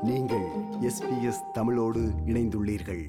நீங்கள் எஸ்பிஎஸ் தமிழோடு இணைந்துள்ளீர்கள்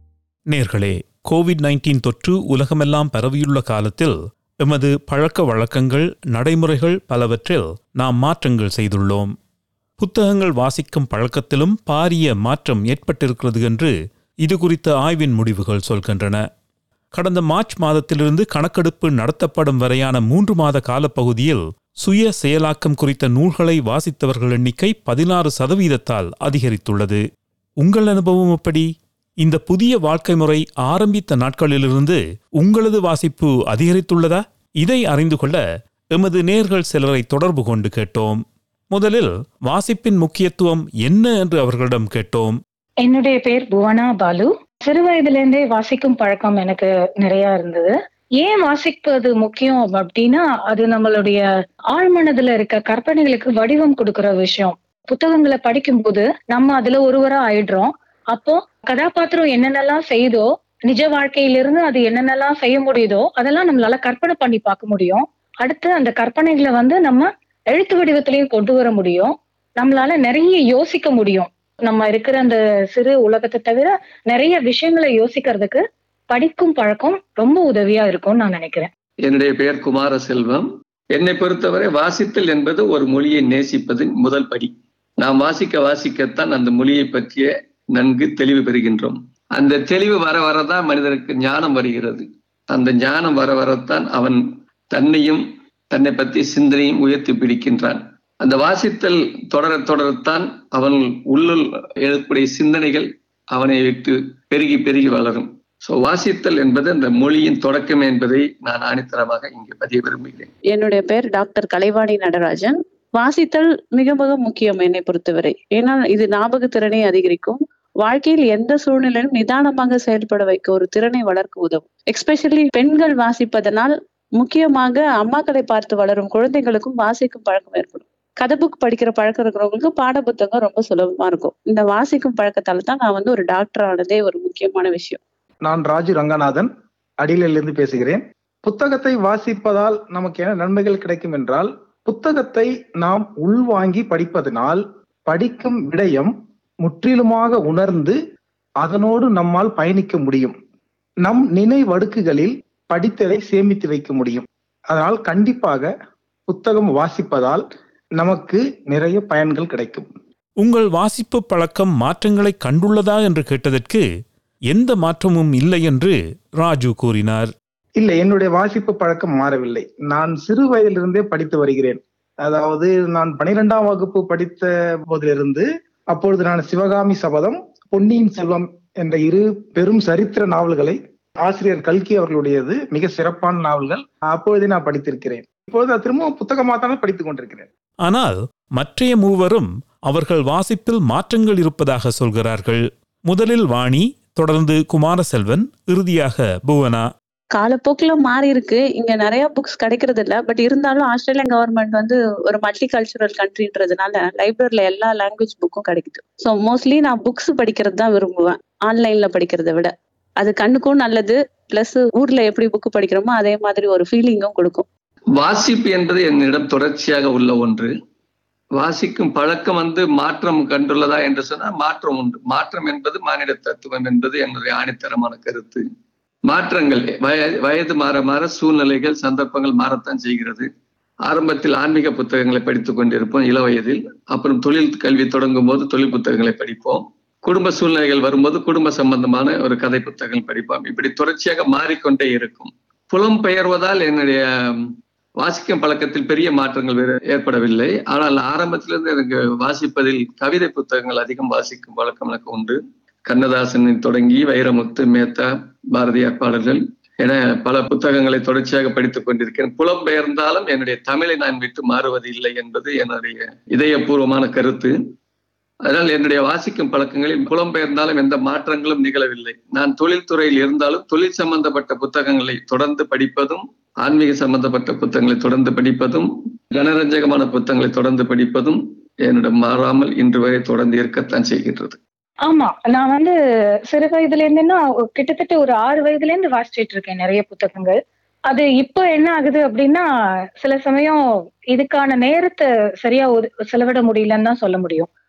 நேர்களே கோவிட் 19 தொற்று உலகமெல்லாம் பரவியுள்ள காலத்தில் எமது பழக்க வழக்கங்கள் நடைமுறைகள் பலவற்றில் நாம் மாற்றங்கள் செய்துள்ளோம் புத்தகங்கள் வாசிக்கும் பழக்கத்திலும் பாரிய மாற்றம் ஏற்பட்டிருக்கிறது என்று இது குறித்த ஆய்வின் முடிவுகள் சொல்கின்றன கடந்த மார்ச் மாதத்திலிருந்து கணக்கெடுப்பு நடத்தப்படும் வரையான மூன்று மாத காலப்பகுதியில் சுய செயலாக்கம் குறித்த நூல்களை வாசித்தவர்கள் எண்ணிக்கை பதினாறு சதவீதத்தால் அதிகரித்துள்ளது உங்கள் அனுபவம் எப்படி இந்த புதிய வாழ்க்கை முறை ஆரம்பித்த நாட்களிலிருந்து உங்களது வாசிப்பு அதிகரித்துள்ளதா இதை அறிந்து கொள்ள எமது நேர்கள் சிலரை தொடர்பு கொண்டு கேட்டோம் முதலில் வாசிப்பின் முக்கியத்துவம் என்ன என்று அவர்களிடம் கேட்டோம் என்னுடைய பேர் புவனா பாலு சிறு வயதுல இருந்தே வாசிக்கும் பழக்கம் எனக்கு நிறைய இருந்தது ஏன் வாசிப்பது முக்கியம் அப்படின்னா அது நம்மளுடைய ஆழ்மனதுல இருக்க கற்பனைகளுக்கு வடிவம் கொடுக்கிற விஷயம் புத்தகங்களை படிக்கும்போது நம்ம அதுல ஒருவரா ஆயிடுறோம் அப்போ கதாபாத்திரம் என்னென்னலாம் செய்தோ நிஜ வாழ்க்கையிலிருந்து அது என்னென்னலாம் செய்ய முடியுதோ அதெல்லாம் நம்மளால கற்பனை பண்ணி பார்க்க முடியும் அடுத்து அந்த கற்பனைகளை வந்து நம்ம எழுத்து வடிவத்திலையும் கொண்டு வர முடியும் நம்மளால நிறைய யோசிக்க முடியும் நம்ம இருக்கிற அந்த சிறு உலகத்தை தவிர நிறைய விஷயங்களை யோசிக்கிறதுக்கு படிக்கும் பழக்கம் ரொம்ப உதவியா இருக்கும்னு நான் நினைக்கிறேன் என்னுடைய பெயர் குமார செல்வம் என்னை பொறுத்தவரை வாசித்தல் என்பது ஒரு மொழியை நேசிப்பதின் முதல் படி நாம் வாசிக்க வாசிக்கத்தான் அந்த மொழியை பற்றிய நன்கு தெளிவு பெறுகின்றோம் அந்த தெளிவு வர வரதான் மனிதனுக்கு ஞானம் வருகிறது அந்த ஞானம் வர வரத்தான் அவன் தன்னையும் தன்னை பற்றி சிந்தனையும் உயர்த்தி பிடிக்கின்றான் அந்த வாசித்தல் தொடர தொடரத்தான் அவன் உள்ளுள் எழுக்கூடிய சிந்தனைகள் அவனை விட்டு பெருகி பெருகி வளரும் சோ வாசித்தல் என்பது அந்த மொழியின் தொடக்கம் என்பதை நான் ஆணித்தரமாக இங்கு பதிய விரும்புகிறேன் என்னுடைய பேர் டாக்டர் கலைவாணி நடராஜன் வாசித்தல் மிக மிக முக்கியம் என்னை பொறுத்தவரை ஏன்னா இது ஞாபக திறனை அதிகரிக்கும் வாழ்க்கையில் எந்த சூழ்நிலையிலும் நிதானமாக செயல்பட வைக்க ஒரு திறனை வளர்க்க உதவும் எஸ்பெஷலி பெண்கள் வாசிப்பதனால் முக்கியமாக அம்மாக்களை பார்த்து வளரும் குழந்தைகளுக்கும் வாசிக்கும் பழக்கம் ஏற்படும் கதை புக் படிக்கிற பழக்கம் இருக்கிறவங்களுக்கு பாட புத்தகம் ரொம்ப சுலபமா இருக்கும் இந்த வாசிக்கும் பழக்கத்தால தான் நான் வந்து ஒரு டாக்டர் ஆனதே ஒரு முக்கியமான விஷயம் நான் ராஜு ரங்கநாதன் அடியிலிருந்து பேசுகிறேன் புத்தகத்தை வாசிப்பதால் நமக்கு என்ன நன்மைகள் கிடைக்கும் என்றால் புத்தகத்தை நாம் உள்வாங்கி படிப்பதனால் படிக்கும் விடயம் முற்றிலுமாக உணர்ந்து அதனோடு நம்மால் பயணிக்க முடியும் நம் நினைவடுக்குகளில் படித்ததை சேமித்து வைக்க முடியும் அதனால் கண்டிப்பாக புத்தகம் வாசிப்பதால் நமக்கு நிறைய பயன்கள் கிடைக்கும் உங்கள் வாசிப்பு பழக்கம் மாற்றங்களை கண்டுள்ளதா என்று கேட்டதற்கு எந்த மாற்றமும் இல்லை என்று ராஜு கூறினார் இல்லை என்னுடைய வாசிப்பு பழக்கம் மாறவில்லை நான் சிறு வயதிலிருந்தே படித்து வருகிறேன் அதாவது நான் பனிரெண்டாம் வகுப்பு படித்த போதிலிருந்து அப்பொழுது நான் சிவகாமி சபதம் பொன்னியின் செல்வம் என்ற இரு பெரும் சரித்திர நாவல்களை ஆசிரியர் கல்கி அவர்களுடையது மிக சிறப்பான நாவல்கள் அப்பொழுதே நான் படித்திருக்கிறேன் இப்பொழுது அது திரும்பவும் புத்தகமாக தான் படித்துக் கொண்டிருக்கிறேன் ஆனால் மற்றைய மூவரும் அவர்கள் வாசிப்பில் மாற்றங்கள் இருப்பதாக சொல்கிறார்கள் முதலில் வாணி தொடர்ந்து குமாரசெல்வன் இறுதியாக புவனா காலப்போக்கில் மாறி இருக்கு இங்க நிறைய புக்ஸ் கிடைக்கிறது இல்ல பட் இருந்தாலும் ஆஸ்திரேலியன் கவர்மெண்ட் வந்து ஒரு மல்டி கல்ச்சுரல் கண்ட்ரின்றதுனால லைப்ரரியில எல்லா லாங்குவேஜ் புக்கும் கிடைக்குது ஸோ மோஸ்ட்லி நான் புக்ஸ் படிக்கிறது தான் விரும்புவேன் ஆன்லைன்ல படிக்கிறத விட அது கண்ணுக்கும் நல்லது பிளஸ் ஊர்ல எப்படி புக்கு படிக்கிறோமோ அதே மாதிரி ஒரு ஃபீலிங்கும் கொடுக்கும் வாசிப்பு என்பது என்னிடம் தொடர்ச்சியாக உள்ள ஒன்று வாசிக்கும் பழக்கம் வந்து மாற்றம் கண்டுள்ளதா என்று சொன்னால் மாற்றம் உண்டு மாற்றம் என்பது மானிட தத்துவம் என்பது என்னுடைய ஆணித்தரமான கருத்து மாற்றங்கள் வய வயது மாற மாற சூழ்நிலைகள் சந்தர்ப்பங்கள் மாறத்தான் செய்கிறது ஆரம்பத்தில் ஆன்மீக புத்தகங்களை படித்துக் கொண்டிருப்போம் இள வயதில் அப்புறம் தொழில் கல்வி தொடங்கும் போது தொழில் புத்தகங்களை படிப்போம் குடும்ப சூழ்நிலைகள் வரும்போது குடும்ப சம்பந்தமான ஒரு கதை புத்தகங்கள் படிப்போம் இப்படி தொடர்ச்சியாக மாறிக்கொண்டே இருக்கும் புலம் பெயர்வதால் என்னுடைய வாசிக்கும் பழக்கத்தில் பெரிய மாற்றங்கள் வேறு ஏற்படவில்லை ஆனால் ஆரம்பத்திலிருந்து எனக்கு வாசிப்பதில் கவிதை புத்தகங்கள் அதிகம் வாசிக்கும் பழக்கம் எனக்கு உண்டு கண்ணதாசனின் தொடங்கி வைரமுத்து மேத்தா பாரதியார் பாடல்கள் என பல புத்தகங்களை தொடர்ச்சியாக படித்துக் கொண்டிருக்கிறேன் புலம்பெயர்ந்தாலும் என்னுடைய தமிழை நான் விட்டு மாறுவது இல்லை என்பது என்னுடைய இதயபூர்வமான கருத்து அதனால் என்னுடைய வாசிக்கும் பழக்கங்களில் புலம்பெயர்ந்தாலும் எந்த மாற்றங்களும் நிகழவில்லை நான் தொழில்துறையில் இருந்தாலும் தொழில் சம்பந்தப்பட்ட புத்தகங்களை தொடர்ந்து படிப்பதும் ஆன்மீக சம்பந்தப்பட்ட புத்தகங்களை தொடர்ந்து படிப்பதும் ஜனரஞ்சகமான புத்தகங்களை தொடர்ந்து படிப்பதும் என்னிடம் மாறாமல் இன்று வரை தொடர்ந்து இருக்கத்தான் செய்கின்றது ஆமா நான் வந்து சிறு வயதுல இருந்துன்னா கிட்டத்தட்ட ஒரு ஆறு வயதுல இருந்து வாசிச்சிட்டு இருக்கேன் நிறைய புத்தகங்கள் அது இப்போ என்ன ஆகுது அப்படின்னா சில சமயம் இதுக்கான நேரத்தை சரியா ஒது- செலவிட முடியலன்னு தான் சொல்ல முடியும்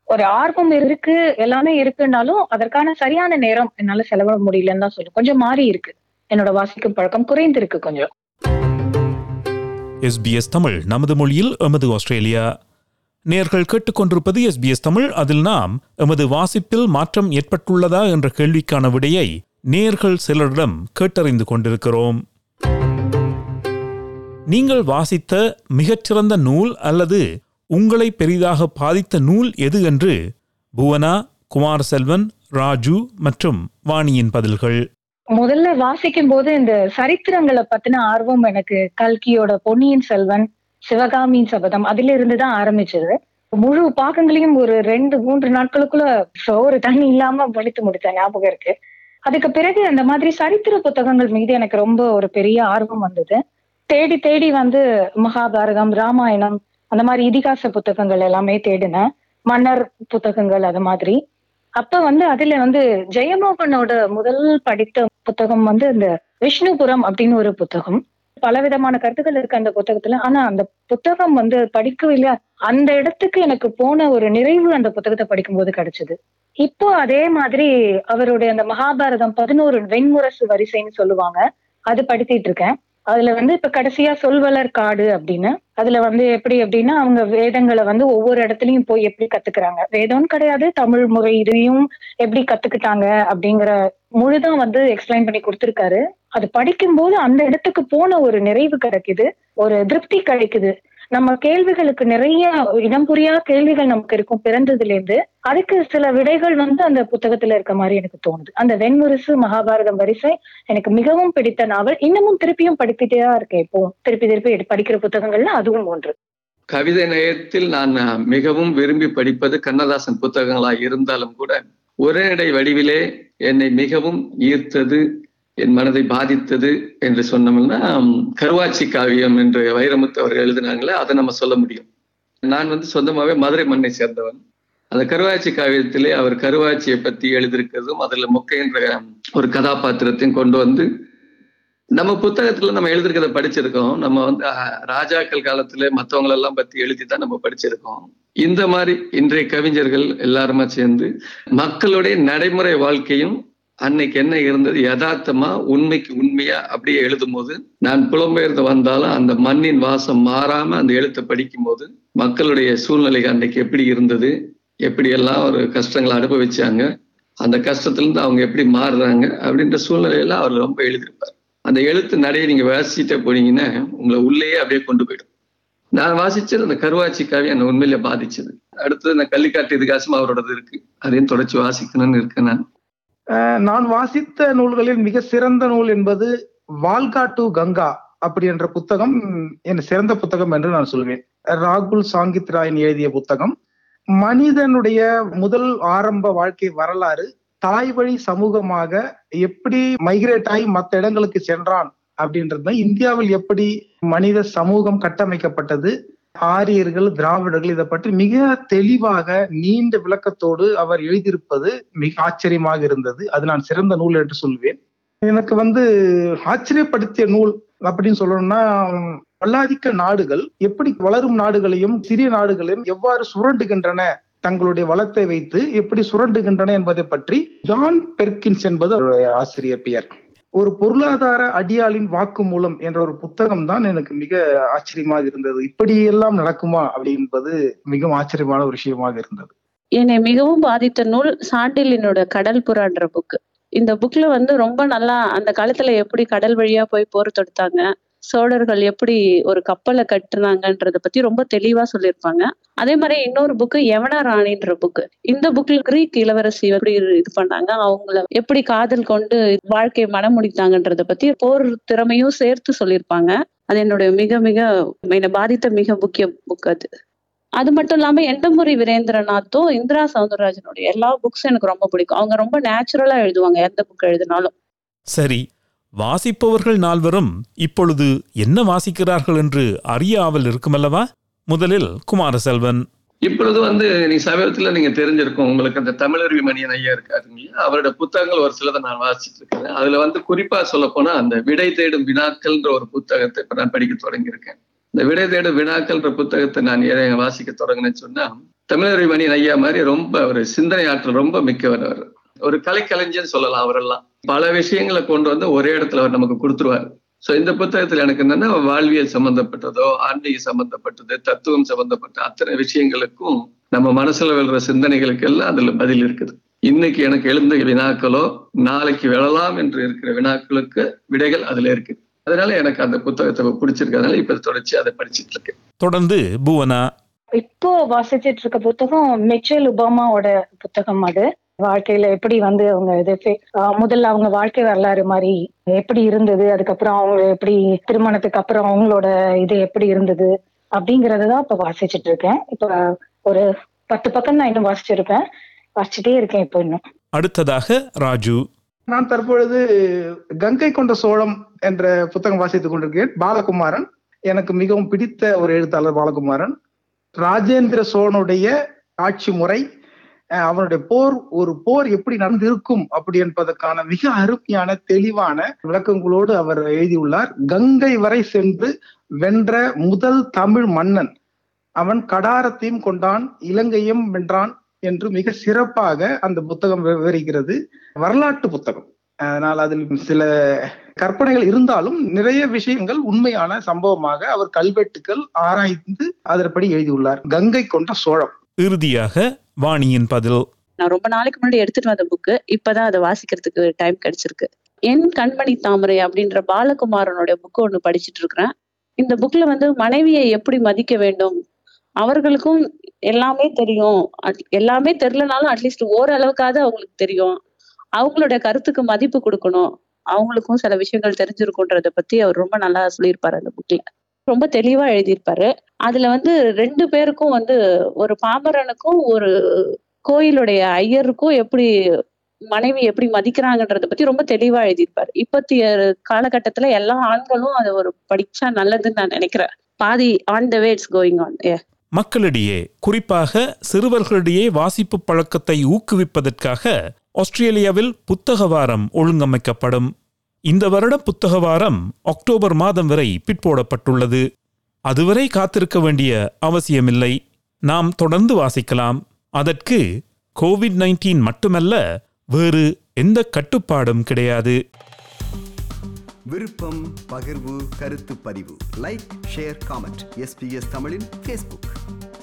ஒரு ஆர்வம் இருக்கு எல்லாமே இருக்குன்னாலும் அதற்கான சரியான நேரம் என்னால செலவிட முடியலன்னு தான் சொல்லும் கொஞ்சம் மாறி இருக்கு என்னோட வாசிக்கும் பழக்கம் குறைந்திருக்கு கொஞ்சம் எஸ்பிஎஸ் தமிழ் நமது மொழியில் எமது ஆஸ்திரேலியா நேர்கள் கேட்டுக்கொண்டிருப்பது எஸ்பிஎஸ் தமிழ் அதில் நாம் எமது வாசிப்பில் மாற்றம் ஏற்பட்டுள்ளதா என்ற கேள்விக்கான விடையை நேர்கள் சிலரிடம் கேட்டறிந்து கொண்டிருக்கிறோம் நீங்கள் வாசித்த மிகச்சிறந்த நூல் அல்லது உங்களை பெரிதாக பாதித்த நூல் எது என்று புவனா குமாரசெல்வன் ராஜு மற்றும் வாணியின் பதில்கள் முதல்ல வாசிக்கும் போது இந்த சரித்திரங்களை பத்தின ஆர்வம் எனக்கு கல்கியோட பொன்னியின் செல்வன் சிவகாமியின் சபதம் அதுல இருந்து தான் ஆரம்பிச்சது முழு பாகங்களையும் ஒரு ரெண்டு மூன்று நாட்களுக்குள்ள சோறு தண்ணி இல்லாம படித்து முடிச்ச ஞாபகம் இருக்கு அதுக்கு பிறகு அந்த மாதிரி சரித்திர புத்தகங்கள் மீது எனக்கு ரொம்ப ஒரு பெரிய ஆர்வம் வந்தது தேடி தேடி வந்து மகாபாரதம் ராமாயணம் அந்த மாதிரி இதிகாச புத்தகங்கள் எல்லாமே தேடினேன் மன்னர் புத்தகங்கள் அது மாதிரி அப்ப வந்து அதுல வந்து ஜெயமோகனோட முதல் படித்த புத்தகம் வந்து இந்த விஷ்ணுபுரம் அப்படின்னு ஒரு புத்தகம் பலவிதமான கருத்துக்கள் இருக்கு அந்த புத்தகத்துல ஆனா அந்த புத்தகம் வந்து படிக்கவில்லை அந்த இடத்துக்கு எனக்கு போன ஒரு நிறைவு அந்த புத்தகத்தை படிக்கும்போது கிடைச்சது இப்போ அதே மாதிரி அவருடைய அந்த மகாபாரதம் பதினோரு வெண்முரசு வரிசைன்னு சொல்லுவாங்க அது படித்திட்டு இருக்கேன் அதுல வந்து இப்ப கடைசியா சொல்வலர் காடு அப்படின்னு அதுல வந்து எப்படி அப்படின்னா அவங்க வேதங்களை வந்து ஒவ்வொரு இடத்துலயும் போய் எப்படி கத்துக்கிறாங்க வேதம்னு கிடையாது தமிழ் முறை இதையும் எப்படி கத்துக்கிட்டாங்க அப்படிங்கிற முழுதான் வந்து எக்ஸ்பிளைன் பண்ணி கொடுத்திருக்காரு அது படிக்கும்போது அந்த இடத்துக்கு போன ஒரு நிறைவு கிடைக்குது ஒரு திருப்தி கிடைக்குது நம்ம கேள்விகளுக்கு நிறைய இடம் புரியா கேள்விகள் நமக்கு இருக்கும் பிறந்ததுல இருந்து அதுக்கு சில விடைகள் வந்து அந்த புத்தகத்துல இருக்க மாதிரி எனக்கு தோணுது அந்த வெண்முரசு மகாபாரதம் வரிசை எனக்கு மிகவும் பிடித்த நாவல் இன்னமும் திருப்பியும் படித்துட்டே தான் இருக்கேன் இப்போ திருப்பி திருப்பி எடு- படிக்கிற புத்தகங்கள்ல அதுவும் ஒன்று கவிதை நயத்தில் நான் மிகவும் விரும்பி படிப்பது கண்ணதாசன் புத்தகங்களாக இருந்தாலும் கூட உரைநடை வடிவிலே என்னை மிகவும் ஈர்த்தது என் மனதை பாதித்தது என்று சொன்னோம்னா ம், கருவாச்சி காவியம் என்று வைரமுத்து அவர்கள் எழுதினாங்களே அதை நம்ம சொல்ல முடியும் நான் வந்து சொந்தமாவே மதுரை மண்ணை சேர்ந்தவன் அந்த கருவாச்சி காவியத்திலே அவர் கருவாச்சியை பத்தி எழுதியிருக்கிறதும் அதுல மொக்கை என்ற ஒரு கதாபாத்திரத்தையும் கொண்டு வந்து நம்ம புத்தகத்துல நம்ம எழுதிருக்கிறத படிச்சிருக்கோம் நம்ம வந்து அஹ், ராஜாக்கள் காலத்துல மத்தவங்கள எல்லாம் பத்தி எழுதி தான் நம்ம படிச்சிருக்கோம் இந்த மாதிரி இன்றைய கவிஞர்கள் எல்லாருமா சேர்ந்து மக்களுடைய நடைமுறை வாழ்க்கையும் அன்னைக்கு என்ன இருந்தது யதார்த்தமா உண்மைக்கு உண்மையா அப்படியே எழுதும் போது நான் புலம்பெயர்ந்து வந்தாலும் அந்த மண்ணின் வாசம் மாறாம அந்த எழுத்தை படிக்கும் போது மக்களுடைய சூழ்நிலை அன்னைக்கு எப்படி இருந்தது எப்படி எல்லாம் ஒரு கஷ்டங்களை அனுபவிச்சாங்க அந்த கஷ்டத்திலிருந்து அவங்க எப்படி மாறுறாங்க அப்படின்ற சூழ்நிலையெல்லாம் அவர் ரொம்ப எழுதியிருப்பார் அந்த எழுத்து நடையை நீங்க வாசிச்சுட்டே போனீங்கன்னா உங்களை உள்ளேயே அப்படியே கொண்டு போயிடும் நான் வாசிச்சது அந்த கருவாச்சி காவியம் என்னை உண்மையிலே பாதிச்சது அடுத்தது இந்த கள்ளிக்காட்டு இதுகாசம் அவரோடது இருக்கு அதையும் தொடர்ச்சி வாசிக்கணும்னு இருக்கேன் நான் அஹ் நான் வாசித்த நூல்களில் மிக சிறந்த நூல் என்பது வால்கா டு கங்கா அப்படி என்ற புத்தகம் என் சிறந்த புத்தகம் என்று நான் சொல்வேன் ராகுல் சாங்கித் ராயன் எழுதிய புத்தகம் மனிதனுடைய முதல் ஆரம்ப வாழ்க்கை வரலாறு தாய் வழி சமூகமாக எப்படி மைக்ரேட் ஆகி மற்ற இடங்களுக்கு சென்றான் அப்படின்றது இந்தியாவில் எப்படி மனித சமூகம் கட்டமைக்கப்பட்டது ஆரியர்கள் திராவிடர்கள் இதை பற்றி மிக தெளிவாக நீண்ட விளக்கத்தோடு அவர் எழுதியிருப்பது மிக ஆச்சரியமாக இருந்தது அது நான் சிறந்த நூல் என்று சொல்வேன் எனக்கு வந்து ஆச்சரியப்படுத்திய நூல் அப்படின்னு சொல்லணும்னா வல்லாதிக்க நாடுகள் எப்படி வளரும் நாடுகளையும் சிறிய நாடுகளையும் எவ்வாறு சுரண்டுகின்றன தங்களுடைய வளத்தை வைத்து எப்படி சுரண்டுகின்றன என்பதை பற்றி ஜான் பெர்கின்ஸ் என்பது அவருடைய ஆசிரியர் பெயர் ஒரு பொருளாதார அடியாளின் வாக்குமூலம் என்ற ஒரு புத்தகம் தான் எனக்கு மிக ஆச்சரியமாக இருந்தது இப்படியெல்லாம் நடக்குமா அப்படி என்பது மிகவும் ஆச்சரியமான ஒரு விஷயமாக இருந்தது என்னை மிகவும் பாதித்த நூல் சாண்டிலினோட கடல் புறான்ற புக்கு இந்த புக்ல வந்து ரொம்ப நல்லா அந்த காலத்துல எப்படி கடல் வழியா போய் போர் தொடுத்தாங்க சோழர்கள் எப்படி ஒரு கப்பலை கட்டுனாங்கன்றத பத்தி ரொம்ப தெளிவா சொல்லியிருப்பாங்க அதே மாதிரி இன்னொரு புக்கு யவன ராணின்ற புக்கு இந்த புக்ல கிரீக் இளவரசி எப்படி இது பண்ணாங்க அவங்கள எப்படி காதல் கொண்டு வாழ்க்கையை மனமுடித்தாங்கன்றத பத்தி போர் திறமையும் சேர்த்து சொல்லியிருப்பாங்க அது என்னுடைய மிக மிக என்னை பாதித்த மிக முக்கிய புக் அது அது மட்டும் இல்லாம எண்டமுறை வீரேந்திரநாத்தும் இந்திரா சவுந்தரராஜனுடைய எல்லா புக்ஸும் எனக்கு ரொம்ப பிடிக்கும் அவங்க ரொம்ப நேச்சுரலா எழுதுவாங்க எந்த புக் எழுதினாலும் சரி வாசிப்பவர்கள் நால்வரும் இப்பொழுது என்ன வாசிக்கிறார்கள் என்று அறிய ஆவல் இருக்குமல்லவா முதலில் குமாரசெல்வன் இப்பொழுது வந்து நீ சமீபத்துல நீங்க தெரிஞ்சிருக்கும் உங்களுக்கு அந்த தமிழருவி மணியன் ஐயா இருக்காருங்க இல்லையா? அவரோட புத்தகங்கள் ஒரு சிலதை நான் வாசிச்சுட்டு இருக்கேன் அதுல வந்து குறிப்பா சொல்ல போனா அந்த விடை தேடும் வினாக்கள்ன்ற ஒரு புத்தகத்தை இப்ப நான் படிக்க தொடங்கியிருக்கேன் இந்த விடை தேடும் வினாக்கள்ன்ற புத்தகத்தை நான் ஏன் வாசிக்க தொடங்கினேன்னு சொன்னா தமிழரை மணி ஐயா மாதிரி ரொம்ப ஒரு சிந்தனை ஆற்றல் ரொம்ப மிக்கவர் அவர் ஒரு கலைக்கலைஞன்னு சொல்லலாம் அவரெல்லாம் பல விஷயங்களை கொண்டு வந்து ஒரே இடத்துல அவர் நமக்கு கொடுத்துருவார் சோ இந்த புத்தகத்துல எனக்கு என்னன்னா வாழ்வியல் சம்பந்தப்பட்டதோ ஆன்மீக சம்பந்தப்பட்டது தத்துவம் சம்பந்தப்பட்ட அத்தனை விஷயங்களுக்கும் நம்ம மனசுல விழுற சிந்தனைகளுக்கு எல்லாம் அதுல பதில் இருக்குது இன்னைக்கு எனக்கு எழுந்த வினாக்களோ நாளைக்கு விழலாம் என்று இருக்கிற வினாக்களுக்கு விடைகள் அதுல இருக்கு அதனால எனக்கு அந்த புத்தகத்தை பிடிச்சிருக்கிறதுனால இப்ப தொடர்ச்சி அதை படிச்சிட்டு இருக்கேன் தொடர்ந்து புவனா இப்போ வாசிச்சிட்டு இருக்க புத்தகம் மிச்சல் ஒபாமாவோட புத்தகம் அது வாழ்க்கையில எப்படி வந்து அவங்க இது ஃபே- ஆஹ் முதல்ல அவங்க வாழ்க்கை வரலாறு மாதிரி எப்படி இருந்தது அதுக்கப்புறம் அவங்க எப்படி திருமணத்துக்கு அப்புறம் அவங்களோட இது எப்படி இருந்தது அப்படிங்கறத தான் இப்ப வாசிச்சிட்டு இருக்கேன் இப்ப ஒரு பத்து பக்கம் நான் இன்னும் வாசிச்சிருப்பேன் வாசிச்சுட்டே இருக்கேன் இப்போ இன்னும் அடுத்ததாக ராஜு நான் தற்பொழுது கங்கை கொண்ட சோழம் என்ற புத்தகம் வாசித்துக் கொண்டிருக்கிறேன் பாலகுமாரன் எனக்கு மிகவும் பிடித்த ஒரு எழுத்தாளர் பாலகுமாரன் ராஜேந்திர சோழனுடைய ஆட்சி முறை அஹ் அவனுடைய போர் ஒரு போர் எப்படி நடந்திருக்கும் அப்படி என்பதற்கான மிக அருமையான தெளிவான விளக்கங்களோடு அவர் எழுதியுள்ளார் கங்கை வரை சென்று வென்ற முதல் தமிழ் மன்னன் அவன் கடாரத்தையும் கொண்டான் இலங்கையும் வென்றான் என்று மிக சிறப்பாக அந்த புத்தகம் விவரிக்கிறது வரலாற்று புத்தகம் அதனால் அதில் சில கற்பனைகள் இருந்தாலும் நிறைய விஷயங்கள் உண்மையான சம்பவமாக அவர் கல்வெட்டுக்கள் ஆராய்ந்து அதன்படி எழுதியுள்ளார் கங்கை கொண்ட சோழம் இறுதியாக வாணியின் பதில் நான் ரொம்ப நாளைக்கு முன்னாடி எடுத்துட்டு வந்த புக்கு இப்பதான் அதை வாசிக்கிறதுக்கு டைம் கிடைச்சிருக்கு என் கண்மணி தாமரை அப்படின்ற பாலகுமாரனுடைய புக்கு ஒண்ணு படிச்சிட்டு இருக்கிறேன் இந்த புக்ல வந்து மனைவியை எப்படி மதிக்க வேண்டும் அவர்களுக்கும் எல்லாமே தெரியும் at- எல்லாமே தெரியலனாலும் அட்லீஸ்ட் ஓரளவுக்காவது அவங்களுக்கு தெரியும் அவங்களுடைய கருத்துக்கு மதிப்பு கொடுக்கணும் அவங்களுக்கும் சில விஷயங்கள் தெரிஞ்சிருக்குன்றத பத்தி அவர் ரொம்ப நல்லா சொல்லியிருப்பாரு அந்த புக்ல ரொம்ப தெளிவா எழுதியிருப்பாரு அதுல வந்து ரெண்டு பேருக்கும் வந்து ஒரு பாமரனுக்கும் ஒரு கோயிலுடைய ஐயருக்கும் எப்படி மனைவி எப்படி மதிக்கிறாங்கன்றத பத்தி ரொம்ப தெளிவா எழுதியிருப்பாரு இப்பத்திய காலகட்டத்துல எல்லா ஆண்களும் அதை ஒரு படிச்சா நல்லதுன்னு நான் நினைக்கிறேன் பாதி on the way it's going on மக்களிடையே குறிப்பாக சிறுவர்களிடையே வாசிப்பு பழக்கத்தை ஊக்குவிப்பதற்காக ஆஸ்திரேலியாவில் புத்தக வாரம் ஒழுங்கமைக்கப்படும் இந்த வருடம் புத்தக வாரம் அக்டோபர் மாதம் வரை பிற்போடப்பட்டுள்ளது அதுவரை காத்திருக்க வேண்டிய அவசியமில்லை நாம் தொடர்ந்து வாசிக்கலாம் அதற்கு கோவிட் 19 மட்டுமல்ல வேறு எந்த கட்டுப்பாடும் கிடையாது விருப்பம் பகிர்வு கருத்து பதிவு லைக் ஷேர் காமெண்ட் எஸ்பிஎஸ் தமிழின் ஃபேஸ்புக்